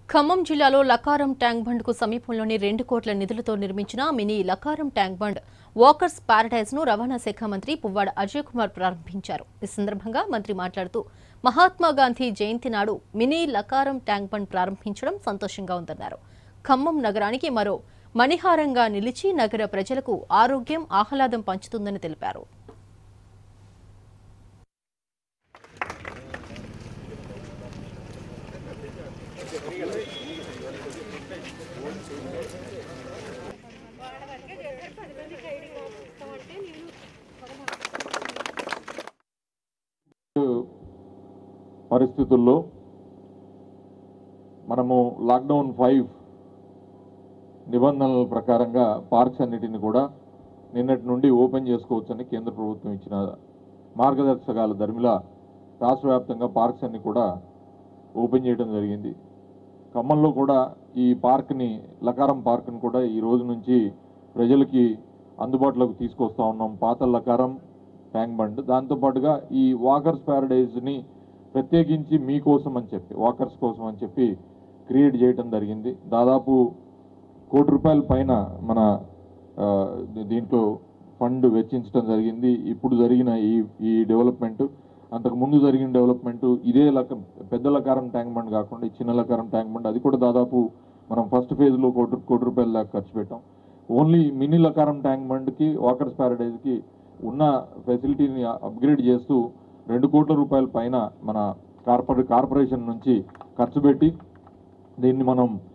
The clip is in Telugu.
ఖమ్మం జిల్లాలో లకారం ట్యాంక్ బండ్ కు సమీపంలోని రెండు కోట్ల నిధులతో నిర్మించిన mini Lakaram tank bund walkers paradise ను రవాణా శాఖ మంత్రి పువ్వాడ అజయ్ కుమార్ ప్రారంభించారు ఈ సందర్భంగా మంత్రి మాట్లాడుతూ మహాత్మా గాంధీ జయంతి నాడు మినీ లకారం ట్యాంక్ బండ్ ప్రారంభించడం సంతోషంగా ఉందన్నారు ఖమ్మం నగరానికి మరో మణిహారంగా నిలిచి నగర ప్రజలకు ఆరోగ్యం ఆహ్లాదం పంచుతుందని తెలిపారు పరిస్థితుల్లో మనము లాక్డౌన్ ఫైవ్ నిబంధనల ప్రకారంగా పార్క్స్ అన్నిటిని కూడా నిన్నటి నుండి ఓపెన్ చేసుకోవచ్చని కేంద్ర ప్రభుత్వం ఇచ్చిన మార్గదర్శకాల ధర్మిల రాష్ట్ర వ్యాప్తంగా పార్క్స్ అన్ని కూడా ఓపెన్ చేయడం జరిగింది ఖమ్మంలో కూడా ఈ పార్క్ని లకారం పార్క్ని కూడా ఈ రోజు నుంచి ప్రజలకి అందుబాటులోకి తీసుకొస్తా ఉన్నాం పాత లకారం ట్యాంక్ బండ్ దాంతోపాటుగా ఈ వాకర్స్ ప్యారడైజ్ని ప్రత్యేకించి మీకోసం అని చెప్పి వాకర్స్ కోసం అని చెప్పి క్రియేట్ చేయడం జరిగింది దాదాపు కోటి రూపాయల పైన మన ఆ, దీ- దీంట్లో ఫండ్ వెచ్చించడం జరిగింది ఇప్పుడు జరిగిన ఈ ఈ డెవలప్మెంట్ అంతకు ముందు జరిగిన డెవలప్మెంట్ ఇదే లక పెద్ద లకారం ట్యాంక్ బండ్ కాకుండా ఈ చిన్న లకారం ట్యాంక్ బండ్ అది కూడా దాదాపు మనం ఫస్ట్ ఫేజ్లో కోటి కోటి రూపాయల దాకా ఖర్చు పెట్టాం ఓన్లీ మినీ లకారం ట్యాంక్ బండ్కి వాకర్స్ ప్యారడైజ్కి ఉన్న ఫెసిలిటీని అప్గ్రేడ్ చేస్తూ రెండు కోట్ల రూపాయల పైన మన కార్పొరే కార్పొరేషన్ నుంచి ఖర్చు పెట్టి దీన్ని మనం